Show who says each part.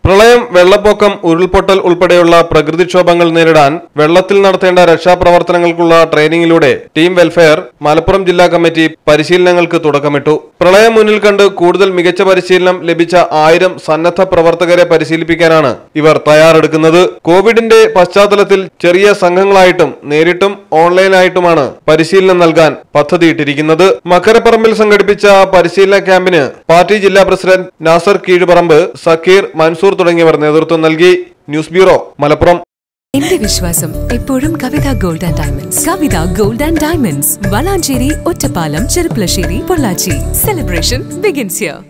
Speaker 1: പ്രളയം വെള്ളപ്പൊക്കം ഉരുൾപൊട്ടൽ ഉൾപ്പെടെയുള്ള പ്രകൃതിക്ഷോഭങ്ങൾ നേരിടാൻ വെള്ളത്തിൽ നടത്തേണ്ട രക്ഷാപ്രവർത്തനങ്ങൾക്കുള്ള ട്രെയിനിങ്ങിലൂടെ ടീം വെൽഫെയർ മലപ്പുറം ജില്ലാ കമ്മിറ്റി പരിശീലനങ്ങൾക്ക് തുടക്കമിട്ടു പ്രളയം മുന്നിൽ കണ്ട് കൂടുതൽ മികച്ച പരിശീലനം ലഭിച്ച ആയിരം സന്നദ്ധ പ്രവർത്തകരെ പരിശീലിപ്പിക്കാനാണ് ഇവർ തയ്യാറെടുക്കുന്നത് കോവിഡിന്റെ പശ്ചാത്തലത്തിൽ ചെറിയ സംഘങ്ങളായിട്ടും നേരിട്ടും ഓൺലൈനായിട്ടുമാണ് പരിശീലനം നൽകാൻ പദ്ധതിയിട്ടിരിക്കുന്നത് മക്കരപ്പറമ്പിൽ സംഘടിപ്പിച്ച പരിശീലന ക്യാമ്പിന് പാർട്ടി ജില്ലാ പ്രസിഡന്റ് നാസർ കീഴുപറമ്പ് സക്കീർ മൻസൂർ തുടങ്ങിയവർ നേതൃത്വം നൽകി ന്യൂസ് ബ്യൂറോ മലപ്പുറം
Speaker 2: എന്റെ വിശ്വാസം എപ്പോഴും Kavitha gold and diamonds Kavitha gold and diamonds Valanchery Ottapalam Cherpulassery Pollachi celebration begins here